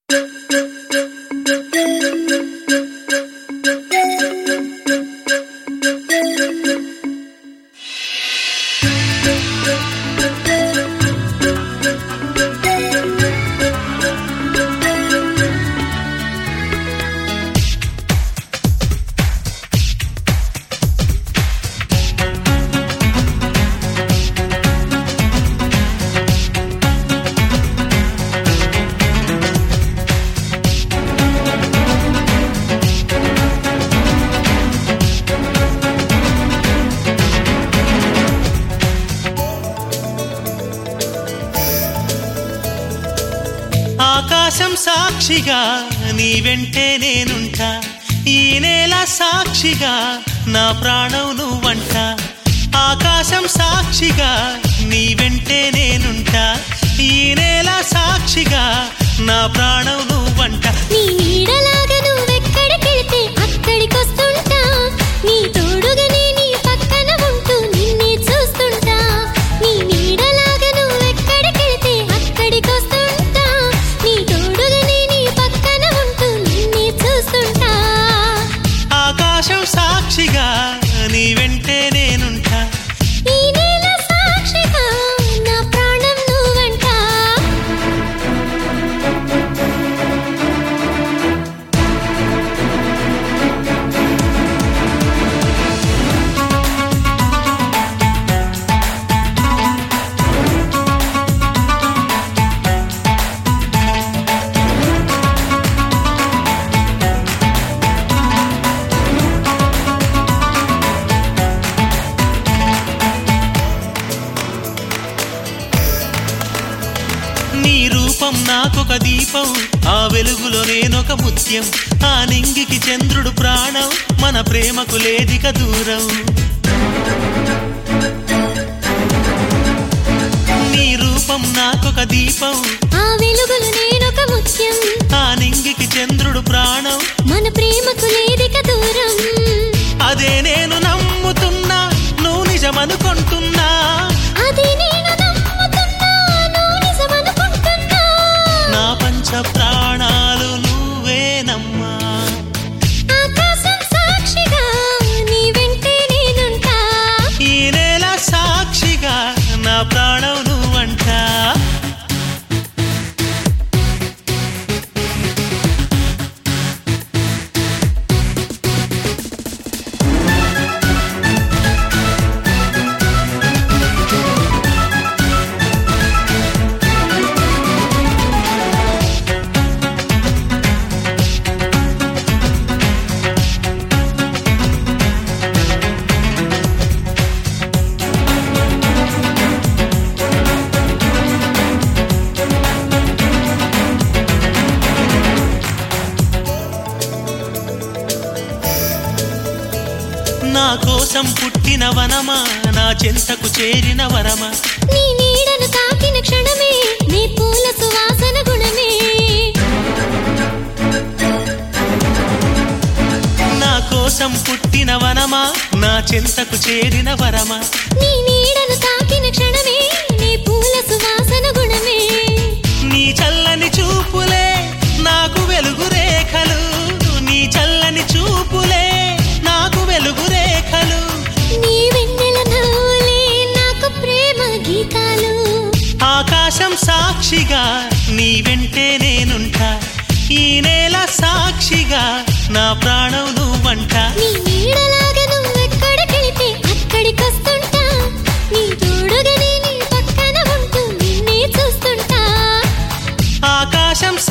ఆకాశం సాక్షిగా నీ వెంటే నేనుంటా ఈ నేల సాక్షిగా నా ప్రాణం నువ్వంట ఆకాశం సాక్షిగా నీ వెంటే నేనుంటా ఈ నేల సాక్షిగా నా ప్రాణం నువ్వంట నీ నీడలాగా నువ్వెక్కడికెళ్తే అక్కడికొస్తుంటా నీ తోడుగానే నీ పక్కన ఉంటూ నిన్నే చూస్తుంటా నీ నీడలాగా నువ్వెక్కడికెళ్తే అక్కడికొస్తుంటా నీ తోడుగానే నీ పక్కన ఉంటూ నిన్నే చూస్తుంటా ఆకాశం సాక్షిగా నీ వెంటే నేనుంటా ఈ నేల సాక్షిగా నా ప్రాణం నువ్వంటా నీ రూపం నాకొక దీపం ఆ వెలుగులో నేనొక ముత్యం ఆ నింగికి చంద్రుడు ప్రాణం మన ప్రేమకు లేదిక దూరం నీ రూపం నాకొక దీపం ఆ వెలుగులు నేనొక ముత్యం ఆ నింగికి చంద్రుడు ప్రాణం మన ప్రేమకు లేదిక దూరం అదే నేను నమ్ముతున్నా నువ్వు నిజమనుకుంటున్నా అది నేను నమ్ముతున్నా నువ్వు నిజమనుకుంటున్నా నా పంచ ప్రాణాలు నువ్వేనమ్మా ఆకాశం సాక్షిగా నీ వెంటే నేనుంటా ఈ నేల సాక్షిగా నా ప్రాణం నువ్వంటా నా కోసం పుట్టిన వనమా నా చెంతకు చేరిన వరమా నీ నీడను తాకిన క్షణమే నీ పూల సువాసన గుణమే నా కోసం పుట్టిన వనమా నా చెంతకు చేరిన వరమా నీ నీడను తాకిన క్షణమే నీ పూల సువాసన గుణమే నీ చల్లని చూపులే నాకు వెలుగు రేఖలు నీ చల్లని చూపులే నాకు వెలుగు రేఖలు నీ వెన్నెల నవ్వులే నాకు ప్రేమ గీతాలు ఆకాశం సాక్షిగా నీ వెంటే నేనుంటా ఈ నేల సాక్షిగా నా ప్రాణం నువ్వంట నీ నీడలాగా నువ్వెక్కడికెళితే అక్కడికొస్తుంటా నీ తోడుగానే నీ పక్కన ఉంటూ నిన్నే చూస్తుంటా ఆకాశం